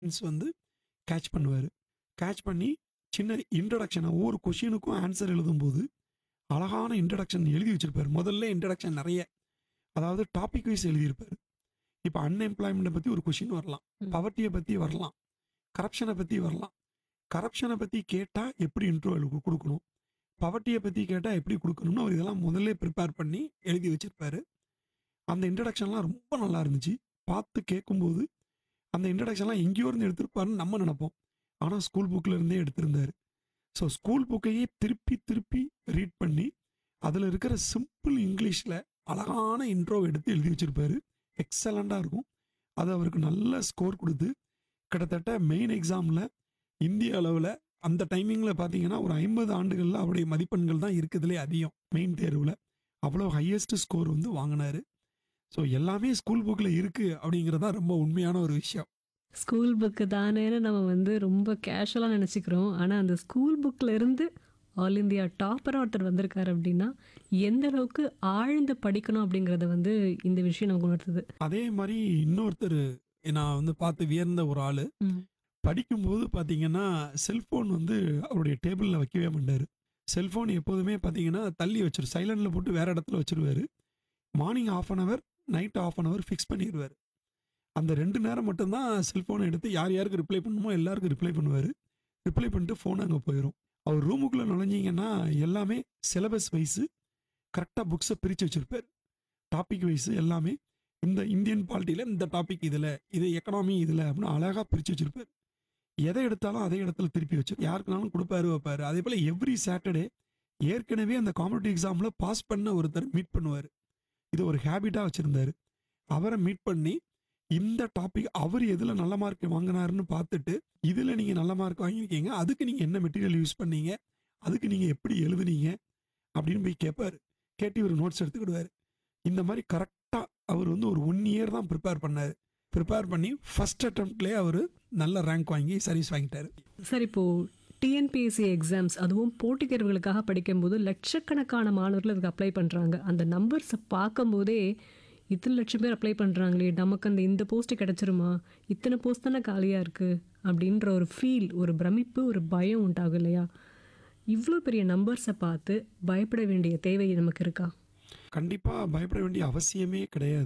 Questions வந்து catch பண்ணுவார் catch பண்ணி சின்ன இன்ட்ரடக்ஷனை ஒவ்வொரு கொஷினுக்கும் ஆன்சர் எழுதும்போது அழகான இன்ட்ரடக்ஷன் எழுதி வச்சிருப்பார் முதல்ல இன்ட்ரடக்ஷன் நிறைய அதாவது டாபிக் வைஸ் எழுதியிருப்பார் இப்போ அன்எம்ப்ளாய்மெண்ட்டை பற்றி ஒரு கொஷின் வரலாம் ம். பவர்ட்டியை பற்றி வரலாம் கரப்ஷனை பற்றி வரலாம் கரப்ஷனை பற்றி கேட்டால் எப்படி இன்ட்ரோ கொடுக்கணும் பவர்ட்டியை பற்றி கேட்டால் எப்படி கொடுக்கணும்னு அவர் இதெல்லாம் முதல்ல ப்ரிப்பேர் பண்ணி எழுதி வச்சிருப்பாரு அந்த இன்ட்ரடக்ஷன்லாம் ரொம்ப நல்லா இருந்துச்சு பார்த்து கேட்கும்போது அந்த இன்ட்ரடக்ஷன்லாம் எங்கேயோ இருந்து எடுத்திருப்பாருன்னு நம்ம நினைப்போம் ஆனால் ஸ்கூல் புக்கில் இருந்தே எடுத்திருந்தாரு ஸோ ஸ்கூல் புக்கையே திருப்பி திருப்பி ரீட் பண்ணி அதில் இருக்கிற சிம்பிள் இங்கிலீஷில் அழகான இன்ட்ரோ எடுத்து எழுதி வச்சிருப்பாரு எக்ஸலண்ட்டாக இருக்கும் அது அவருக்கு நல்ல ஸ்கோர் கொடுத்து கிட்டத்தட்ட மெயின் எக்ஸாமில் இந்திய அளவில் அந்த டைமிங்கில் பார்த்தீங்கன்னா ஒரு ஐம்பது ஆண்டுகளில் அவருடைய மதிப்பெண்கள் தான் இருக்குதுலே அதிகம் மெயின் தேர்வில் அவ்வளோ ஹையஸ்ட் ஸ்கோர் வந்து வாங்கினாரு ஸோ எல்லாமே ஸ்கூல் புக்கில் இருக்குது அப்படிங்கிறது தான் ரொம்ப உண்மையான ஒரு விஷயம் ஸ்கூல் புக்கு தானேன்னு நம்ம வந்து ரொம்ப கேஷுவலாக நினச்சிக்கிறோம் ஆனால் அந்த ஸ்கூல் புக்கில் இருந்து ஆல் இந்தியா டாப்பர் ஒருத்தர் வந்திருக்காரு அப்படின்னா எந்த அளவுக்கு ஆழ்ந்து படிக்கணும் அப்படிங்கிறத வந்து இந்த விஷயம் நமக்கு உணர்த்துது அதே மாதிரி இன்னொருத்தர் நான் வந்து பார்த்து வியர்ந்த ஒரு ஆள் ம். படிக்கும்போது பார்த்தீங்கன்னா செல்ஃபோன் வந்து அவருடைய டேபிளில் வைக்கவே மாட்டார் செல்ஃபோன் எப்போதுமே பார்த்தீங்கன்னா தள்ளி வச்சிரு சைலண்டில் போட்டு வேற இடத்துல வச்சிருவாரு morning half an hour night half an hour fix பண்ணிடுவார் அந்த ரெண்டு நேரம் மட்டும்தான் செல்ஃபோனை எடுத்து யார் யாருக்கு ரிப்ளை பண்ணணுமோ எல்லாருக்கும் ரிப்ளை பண்ணுவார் ரிப்ளை பண்ணிட்டு ஃபோன் அங்கே போயிடும் அவர் ரூமுக்குள்ளே நுழைஞ்சிங்கன்னா எல்லாமே சிலபஸ் வைஸு கரெக்டாக புக்ஸை பிரித்து வச்சிருப்பார் டாபிக் வைஸ் எல்லாமே இந்த இந்தியன் பாலிட்டியில் இந்த டாபிக் இதில் இது எக்கனாமி இதில் அப்படின்னு அழகாக பிரித்து வச்சிருப்பார் எதை எடுத்தாலும் அதே இடத்துல திருப்பி வச்சு யாருக்குனாலும் கொடுப்பாரு வைப்பாரு அதே போல் எவ்ரி சாட்டர்டே ஏற்கனவே அந்த காம்படிட்டிவ் எக்ஸாமில் பாஸ் பண்ண ஒருத்தர் மீட் பண்ணுவார் இது ஒரு ஹேபிட்டாக வச்சுருந்தாரு அவரை மீட் பண்ணி இந்த டாபிக் அவர் எதில் நல்ல மார்க் வாங்கினாருன்னு பார்த்துட்டு இதில் நீங்கள் நல்ல மார்க் வாங்கியிருக்கீங்க அதுக்கு நீங்கள் என்ன மெட்டீரியல் யூஸ் பண்ணீங்க அதுக்கு நீங்கள் எப்படி எழுதுனீங்க அப்படின்னு போய் கேட்பாரு கேட்டு இவர் நோட்ஸ் எடுத்துக்கிடுவார் இந்த மாதிரி கரெக்டாக அவர் வந்து ஒரு ஒன் இயர் தான் ப்ரிப்பேர் பண்ணார் ப்ரிப்பேர் பண்ணி ஃபர்ஸ்ட் அட்டம்ப்ட்லேயே அவர் நல்ல ரேங்க் வாங்கி சர்வீஸ் வாங்கிட்டாரு சார் இப்போ டிஎன்பிஎஸ்சி எக்ஸாம்ஸ் அதுவும் போட்டித் தேர்வுகளுக்காக படிக்கும்போது லட்சக்கணக்கான மாணவர்கள் அதுக்கு அப்ளை பண்ணுறாங்க அந்த நம்பர்ஸை பார்க்கும்போதே இத்தனை லட்சம் பேர் அப்ளை பண்ணுறாங்களே நமக்கு அந்த இந்த போஸ்ட் கிடச்சிருமா இத்தனை போஸ்ட் தானே காலியாக இருக்குது அப்படின்ற ஒரு ஃபீல் ஒரு பிரமிப்பு ஒரு பயம் உண்டாகும் இல்லையா இவ்வளோ பெரிய நம்பர்ஸை பார்த்து பயப்பட வேண்டிய தேவை நமக்கு இருக்கா கண்டிப்பாக பயப்பட வேண்டிய அவசியமே கிடையாது